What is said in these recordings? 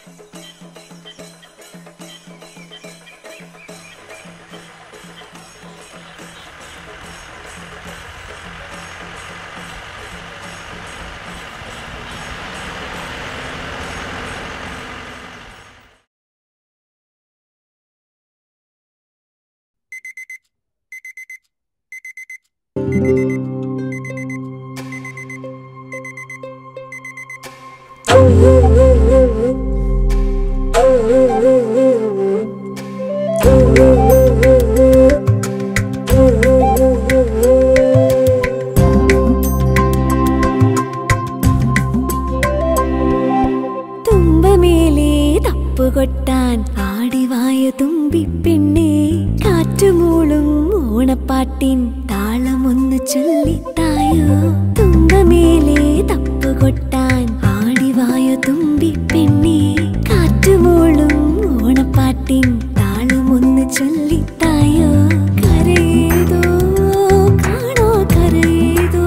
തുമ്പമേലെ തപ്പുകൊട്ടാൻ ആടിവായ തുമ്പിപ്പെണ്ണേ കാറ്റുമൂളും ഓണപ്പാട്ടിൻ താളമൊന്നു ചൊല്ലിത്തായോ തുമ്പമേലെ തപ്പുകൊട്ടാൻ ആടിവായ തുമ്പിപ്പെണ്ണേ കാറ്റുമൂളും ഓണപ്പാട്ടിൻ താളമൊന്നു ചൊല്ലിത്തായോ കരയേതോ കാണോ കരയേതോ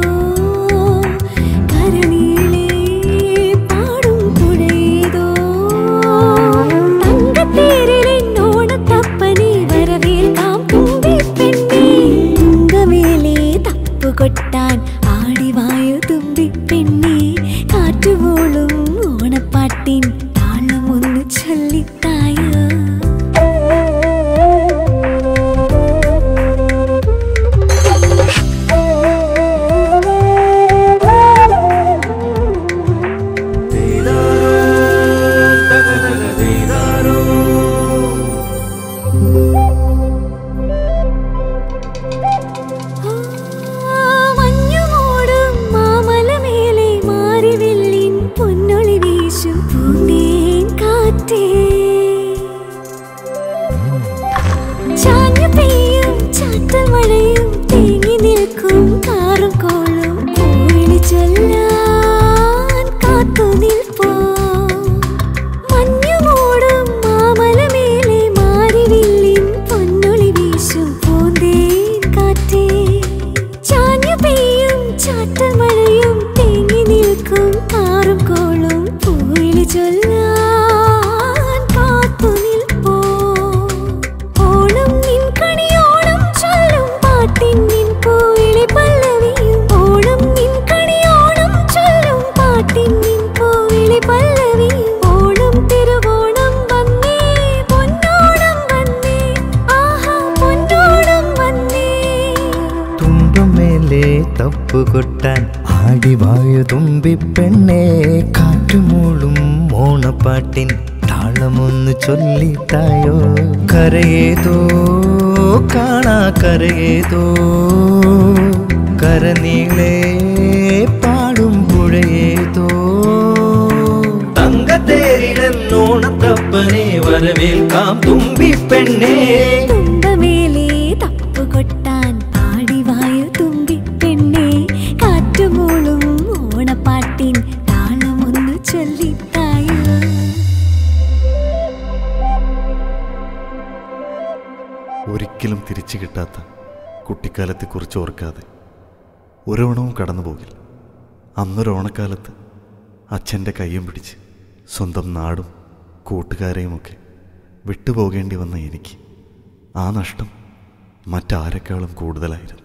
കരനീളേ പാടും പുഴയേതോ തങ്കത്തേരിലെന്നോണത്തപ്പനെ വരവേൽക്കാം തുമ്പിപ്പെണ്ണേ തുങ്കമേലെ തപ്പുകൊട്ടാൻ ആടിവായു തുമ്പിപ്പെണ്ണേ കാറ്റുപോളും ഓണപ്പാട്ടിൻ താളമൊന്നു ചൊല്ലിത്തായോ മഞ്ഞുമൂടും മാമലമേലെ മാറിവില്ലിൻ പൊന്നൊളി വീശും പൂന്തേൻ കാറ്റേ ചാഞ്ഞു പെയ്യും ചാറ്റൽ മഴയും തേങ്ങി നിൽക്കും കാറും കോളും കോവിളി ചൊല്ലാൻ കാത്തു നിൽപ്പോ മഞ്ഞുമൂടും മാമലമേലെ മാറിവില്ലിൻ പൊന്നൊളി വീശും പൂന്തേൻ കാറ്റേ ചാഞ്ഞു പെയ്യും ചാറ്റൽ മഴയും തേങ്ങി നിൽക്കും കാറും കോളും പൂവിളി ചൊല്ലാൻ കാത്തു നിൽപ്പോ ഓണം നിൻ കണിയോണം ചൊല്ലും പാട്ടിൻ നിൻ പൂവിളി പല്ലവിയും ഓണം നിൻ കണിയോണം ചൊല്ലും പാട്ടിൻ നിൻ പൂവിളി പല്ലവിയും ഓണം തിരുവോണം വന്നേ പൊന്നോണം വന്നേ ആഹാ പൊന്നോണം വന്നേ തുമ്പമേലെ തപ്പുകൊട്ടാൻ ആടിവായു തുമ്പിപ്പെണ്ണേ കാറ്റുമൂളും ഓണപ്പാട്ടിൻ താളമൊന്ന് ചൊല്ലിത്തായോ കരയേതോ കാണാ കരയേതോ കരനീളേ പാടും പുഴയേതോ തങ്കത്തേരിലെന്നോണത്തപ്പനെ വരവേൽക്കാം തുമ്പിപ്പെണ്ണേ തുമ്പമേലെ തപ്പുകൊട്ടാൻ ആടിവായു തുമ്പിപ്പെണ്ണേ കാറ്റുമൂളും ഓണപ്പാട്ടിൻ താളമൊന്നു ചൊല്ലിത്തായോ ഒരിക്കലും തിരിച്ചു കിട്ടാത്ത കുട്ടിക്കാലത്തെക്കുറിച്ച് ഓർക്കാതെ ഒരോണവും കടന്നു പോകില്ല അന്നൊരു ഓണക്കാലത്ത് അച്ഛൻ്റെ കയ്യും പിടിച്ച് സ്വന്തം നാടും കൂട്ടുകാരെയുമൊക്കെ വിട്ടുപോകേണ്ടി വന്ന എനിക്ക് ആ നഷ്ടം മറ്റാരെക്കാളും കൂടുതലായിരുന്നു